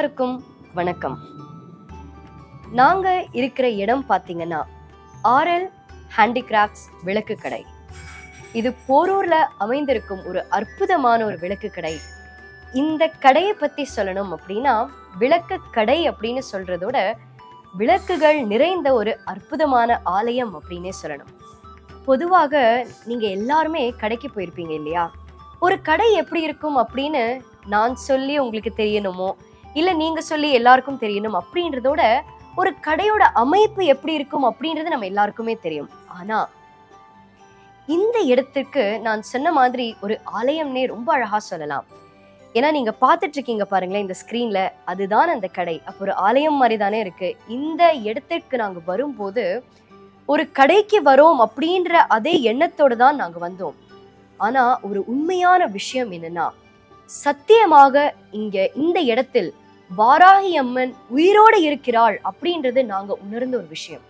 எல்லாருக்கும் வணக்கம் நாங்க இருக்கிற இடம் பாத்தீங்கன்னா ஆர்எல் ஹேண்டிகிராஃப்ட்ஸ் விளக்கு கடை இது போரூர்ல அமைந்திருக்கும் ஒரு அற்புதமான ஒரு விளக்கு கடை இந்த கடையை பத்தி சொல்லணும் அப்படின்னா விளக்கு கடை அப்படின்னு சொல்றதோட விளக்குகள் நிறைந்த ஒரு அற்புதமான ஆலயம் அப்படின்னே சொல்லணும் பொதுவாக நீங்க எல்லாருமே கடைக்கு போயிருப்பீங்க இல்லையா ஒரு கடை எப்படி இருக்கும் அப்படின்னு நான் சொல்லி உங்களுக்கு தெரியணுமோ இல்ல நீங்க சொல்லி எல்லாருக்கும் தெரியணும் அப்படின்றதோட ஒரு கடையோட அமைப்பு எப்படி இருக்கும் அப்படின்றது நம்ம எல்லாருக்குமே தெரியும் ஆனா இந்த இடத்துக்கு நான் சொன்ன மாதிரி ஒரு ஆலயம்னே ரொம்ப அழகா சொல்லலாம் ஏன்னா நீங்க பார்த்துட்டு இருக்கீங்க பாருங்களேன் இந்த ஸ்கிரீன்ல அதுதான் அந்த கடை அப்போ ஒரு ஆலயம் மாதிரி தானே இருக்கு இந்த இடத்திற்கு நாங்க வரும்போது ஒரு கடைக்கு வரோம் அப்படின்ற அதே எண்ணத்தோட தான் நாங்க வந்தோம் ஆனா ஒரு உண்மையான விஷயம் என்னன்னா சத்தியமாக இங்க இந்த இடத்தில் வாராகி அம்மன் உயிரோடு இருக்கிறாள் அப்படின்றது நாங்க உணர்ந்த ஒரு விஷயம்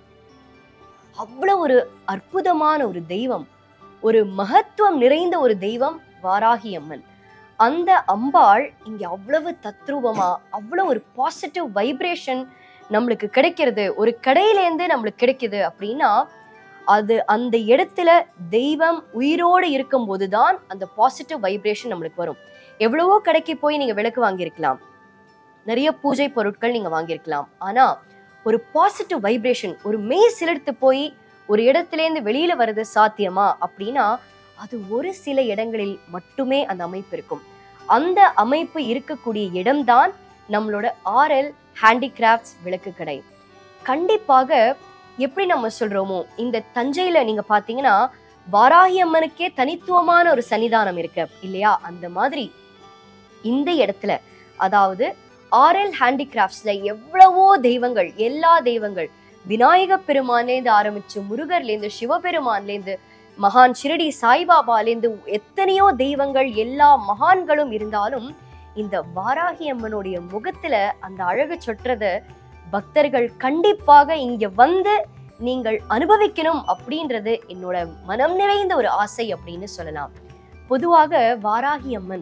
அவ்வளவு ஒரு அற்புதமான ஒரு தெய்வம் ஒரு மகத்துவம் நிறைந்த ஒரு தெய்வம் வாராகி அம்மன் அந்த அம்பாள் இங்க அவ்வளவு தத்ரூபமா அவ்வளவு ஒரு பாசிட்டிவ் வைப்ரேஷன் நம்மளுக்கு கிடைக்கிறது ஒரு கடையிலேருந்து நம்மளுக்கு கிடைக்குது அப்படின்னா அது அந்த இடத்துல தெய்வம் உயிரோடு இருக்கும்போது தான் அந்த பாசிட்டிவ் வைப்ரேஷன் நம்மளுக்கு வரும் எவ்வளவோ கடைக்கு போய் நீங்க விளக்கு வாங்கியிருக்கலாம் நிறைய பூஜை பொருட்கள் நீங்க வாங்கியிருக்கலாம் ஆனா ஒரு பாசிட்டிவ் வைப்ரேஷன் ஒரு மெய் சிலிர்த்து போய் ஒரு இடத்துலேருந்து வெளியில வர்றது சாத்தியமா அப்படின்னா அது ஒரு சில இடங்களில் மட்டுமே அந்த அமைப்பு இருக்கும் அந்த அமைப்பு இருக்கக்கூடிய இடம்தான் நம்மளோட ஆர்எல் ஹேண்டிகிராஃப்ட்ஸ் விளக்கு கடை கண்டிப்பாக எப்படி நம்ம சொல்றோமோ இந்த தஞ்சையில நீங்க பாத்தீங்கன்னா வாராகி அம்மனுக்கே தனித்துவமான ஒரு சன்னிதானம் இருக்கு இல்லையா அந்த மாதிரி இந்த இடத்துல அதாவது ஆர்எல் ஹேண்டிகிராஃப்ட்ஸ்ல எவ்வளவோ தெய்வங்கள் எல்லா தெய்வங்கள் விநாயக பெருமான்லேருந்து ஆரம்பிச்சு முருகர்லேருந்து சிவபெருமான்லேருந்து மகான் ஷிரடி சாய்பாபாலேருந்து எத்தனையோ தெய்வங்கள் எல்லா மகான்களும் இருந்தாலும் இந்த வாராகி அம்மனுடைய முகத்துல அந்த அழகு சொற்றத பக்தர்கள் கண்டிப்பாக இங்க வந்து நீங்கள் அனுபவிக்கணும் அப்படின்றது என்னோட மனம் நிறைந்த ஒரு ஆசை அப்படின்னு சொல்லலாம் பொதுவாக வாராகி அம்மன்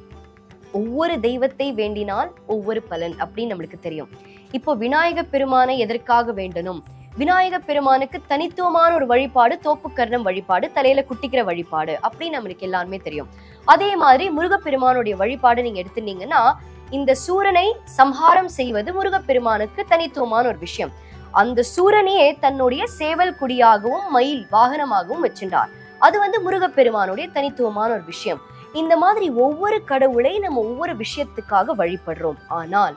ஒவ்வொரு தெய்வத்தை வேண்டினால் ஒவ்வொரு பலன் அப்படின்னு நம்மளுக்கு தெரியும் இப்போ விநாயக பெருமானை எதற்காக வேண்டணும் விநாயக பெருமானுக்கு தனித்துவமான ஒரு வழிபாடு தோப்புக்கர்ணம் வழிபாடு தலையில குட்டிக்கிற வழிபாடு அப்படின்னு நம்மளுக்கு எல்லாருமே தெரியும் அதே மாதிரி முருகப்பெருமானுடைய வழிபாடு நீங்க எடுத்துட்டீங்கன்னா இந்த சூரனை சம்ஹாரம் செய்வது முருகப்பெருமானுக்கு தனித்துவமான ஒரு விஷயம் அந்த சூரனையே தன்னுடைய சேவல் குடியாகவும் மயில் வாகனமாகவும் வச்சிருந்தார் அது வந்து முருகப்பெருமானுடைய தனித்துவமான ஒரு விஷயம் இந்த மாதிரி ஒவ்வொரு கடவுளை நம்ம ஒவ்வொரு விஷயத்துக்காக வழிபடுறோம் ஆனால்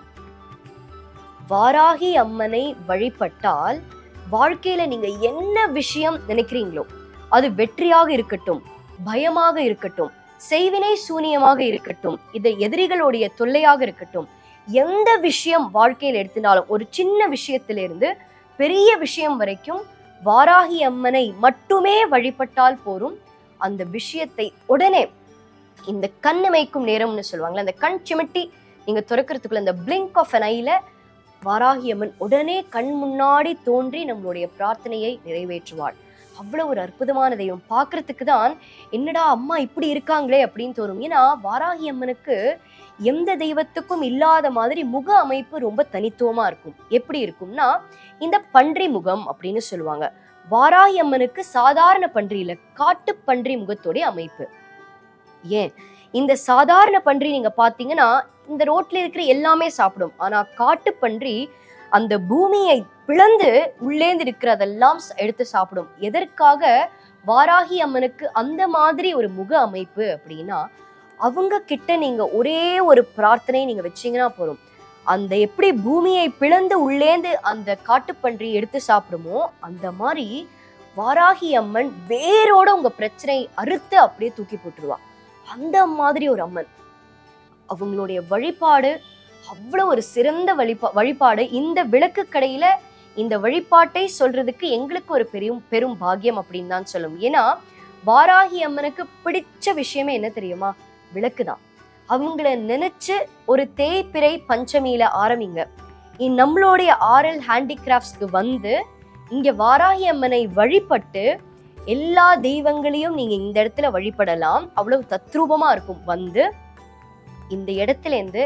வாராகி அம்மனை வழிபட்டால் வாழ்க்கையில நீங்க என்ன விஷயம் நினைக்கிறீங்களோ அது வெற்றியாக இருக்கட்டும் பயமாக இருக்கட்டும் செய்வினை சூனியமாக இருக்கட்டும் இது எதிரிகளுடைய தொல்லையாக இருக்கட்டும் எந்த விஷயம் வாழ்க்கையில் எடுத்தினாலும் ஒரு சின்ன விஷயத்திலிருந்து பெரிய விஷயம் வரைக்கும் வாராகி அம்மனை மட்டுமே வழிபட்டால் போரும் அந்த விஷயத்தை உடனே இந்த கண்ணிமைக்கும் நேரம்னு சொல்லுவாங்கல்ல அந்த கண் சிமிட்டி நீங்க துறக்கிறதுக்குள்ள அந்த பிளிங்க் ஆஃப் அன் ஐல வாராகி அம்மன் உடனே கண் முன்னாடி தோன்றி நம்மளுடைய பிரார்த்தனையை நிறைவேற்றுவாள் அவ்வளவு ஒரு அற்புதமான தெய்வம் பார்க்கறதுக்கு தான் என்னடா அம்மா இப்படி இருக்காங்களே அப்படின்னு தோணும் ஏன்னா வாராகி அம்மனுக்கு எந்த தெய்வத்துக்கும் இல்லாத மாதிரி முக அமைப்பு ரொம்ப தனித்துவமா இருக்கும் எப்படி இருக்கும்னா இந்த பன்றி முகம் அப்படின்னு சொல்லுவாங்க வாராகி அம்மனுக்கு சாதாரண பன்றி இல்ல காட்டு பன்றி முகத்தோடைய அமைப்பு ஏன் இந்த சாதாரண பன்றி நீங்க பாத்தீங்கன்னா இந்த ரோட்ல இருக்கிற எல்லாமே சாப்பிடும் ஆனா காட்டு பன்றி அந்த பூமியை பிளந்து உள்ளேந்து இருக்கிறதெல்லாம் ச- எடுத்து சாப்பிடும் எதற்காக வாராகி அம்மனுக்கு அந்த மாதிரி ஒரு முக அமைப்பு அப்படின்னா அவங்க கிட்ட நீங்க ஒரே ஒரு பிரார்த்தனை நீங்க வச்சீங்கன்னா போதும் அந்த எப்படி பூமியை பிளந்து உள்ளேந்து அந்த காட்டுப்பன்றி எடுத்து சாப்பிடுமோ அந்த மாதிரி வாராகி அம்மன் வேரோட உங்க பிரச்சனை அறுத்து அப்படியே தூக்கி போட்டுருவா அந்த மாதிரி ஒரு அம்மன் அவங்களுடைய வழிபாடு அவ்வளவு ஒரு சிறந்த வழிபா வழிபாடு இந்த விளக்கு கடையில இந்த வழிபாட்டை சொல்றதுக்கு எங்களுக்கு ஒரு பெரும் பெரும் பாக்கியம் அப்படின்னு தான் சொல்லும் ஏன்னா வாராகி அம்மனுக்கு பிடிச்ச விஷயமே என்ன தெரியுமா விளக்கு தான் அவங்கள நினைச்சு ஒரு தேய்பிறை பஞ்சமியில ஆரம்பிங்க இ- நம்மளுடைய ஆர்எல் ஹேண்டிகிராஃப்ட்ஸ்க்கு வந்து இங்க வாராகி அம்மனை வழிபட்டு எல்லா தெய்வங்களையும் நீங்க இந்த இடத்துல வழிபடலாம் அவ்வளவு தத்ரூபமா இருக்கும் வந்து இந்த இடத்துல இருந்து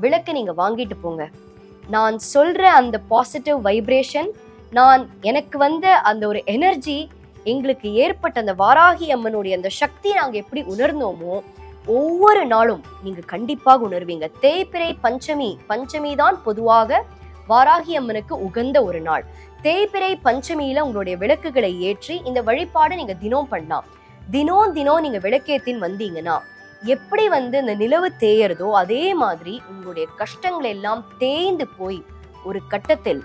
விளக்கு நீங்க வாங்கிட்டு போங்க நான் சொல்ற அந்த பாசிட்டிவ் வைப்ரேஷன் நான் எனக்கு வந்த அந்த ஒரு எனர்ஜி எங்களுக்கு ஏற்பட்ட அந்த வாராகி அம்மனுடைய அந்த சக்தி நாங்க எப்படி உணர்ந்தோமோ ஒவ்வொரு நாளும் நீங்க கண்டிப்பாக உணர்வீங்க தேய்பிறை பஞ்சமி பஞ்சமி தான் பொதுவாக வாராகி அம்மனுக்கு உகந்த ஒரு நாள் தேய்பிறை பஞ்சமியில உங்களுடைய விளக்குகளை ஏற்றி இந்த வழிபாடு நீங்க தினம் பண்ணலாம் தினம் தினம் நீங்க விளக்கேத்தின் வந்தீங்கன்னா எப்படி வந்து இந்த நிலவு தேயறதோ அதே மாதிரி உங்களுடைய கஷ்டங்கள் எல்லாம் தேய்ந்து போய் ஒரு கட்டத்தில்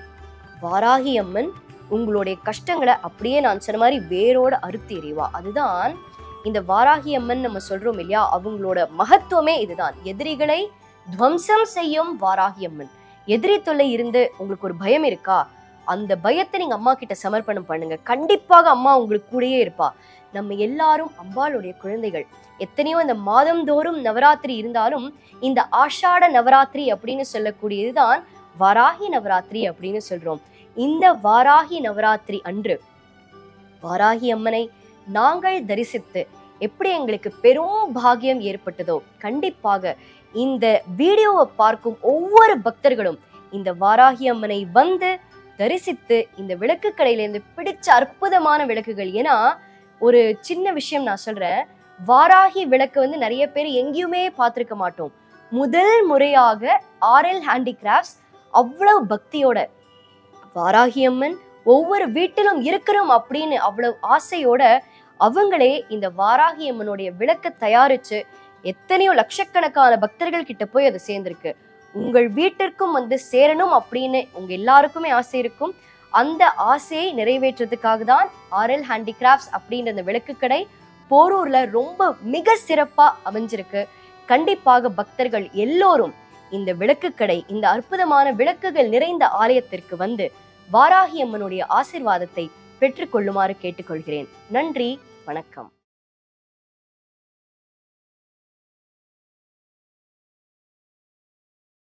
வாராகி அம்மன் உங்களுடைய கஷ்டங்களை அப்படியே நான் சொன்ன மாதிரி வேரோட அறுத்து எறிவா அதுதான் இந்த வாராகி அம்மன் நம்ம சொல்றோம் இல்லையா அவங்களோட மகத்துவமே இதுதான் எதிரிகளை துவம்சம் செய்யும் வாராகி அம்மன் எதிரி தொல்லை இருந்து உங்களுக்கு ஒரு பயம் இருக்கா அந்த பயத்தை நீங்க அம்மா கிட்ட சமர்ப்பணம் பண்ணுங்க கண்டிப்பாக அம்மா உங்களுக்கு கூடயே இருப்பா நம்ம எல்லாரும் அம்பாளுடைய குழந்தைகள் எத்தனையோ இந்த மாதந்தோறும் நவராத்திரி இருந்தாலும் இந்த ஆஷாட நவராத்திரி அப்படின்னு சொல்லக்கூடியதுதான் வாராகி நவராத்திரி அப்படின்னு சொல்றோம் இந்த வாராகி நவராத்திரி அன்று வாராகி அம்மனை நாங்கள் தரிசித்து எப்படி எங்களுக்கு பெரும் பாக்கியம் ஏற்பட்டதோ கண்டிப்பாக இந்த வீடியோவை பார்க்கும் ஒவ்வொரு பக்தர்களும் இந்த வாராகி அம்மனை வந்து தரிசித்து இந்த விளக்கு கடையிலேருந்து பிடிச்ச அற்புதமான விளக்குகள் ஏன்னா ஒரு சின்ன விஷயம் நான் சொல்றேன் வாராகி விளக்கு வந்து நிறைய பேர் எங்கேயுமே பார்த்திருக்க மாட்டோம் முதல் முறையாக ஆர்எல் ஹேண்டிகிராஃப்ட்ஸ் அவ்வளவு பக்தியோட வாராகி அம்மன் ஒவ்வொரு வீட்டிலும் இருக்கணும் அப்படின்னு அவ்வளவு ஆசையோட அவங்களே இந்த வாராகி அம்மனுடைய விளக்க தயாரிச்சு எத்தனையோ லட்சக்கணக்கான பக்தர்கள் கிட்ட போய் அது சேர்ந்திருக்கு உங்கள் வீட்டிற்கும் வந்து சேரணும் அப்படின்னு உங்க எல்லாருக்குமே ஆசை இருக்கும் அந்த ஆசையை நிறைவேற்றுறதுக்காக தான் ஆர்எல் ஹேண்டிகிராஃப்ட்ஸ் அப்படின்ற அந்த விளக்கு கடை போரூர்ல ரொம்ப மிக சிறப்பா அமைஞ்சிருக்கு கண்டிப்பாக பக்தர்கள் எல்லோரும் இந்த விளக்கு கடை இந்த அற்புதமான விளக்குகள் நிறைந்த ஆலயத்திற்கு வந்து வாராகி அம்மனுடைய ஆசிர்வாதத்தை பெற்றுக்கொள்ளுமாறு கேட்டுக்கொள்கிறேன் நன்றி வணக்கம்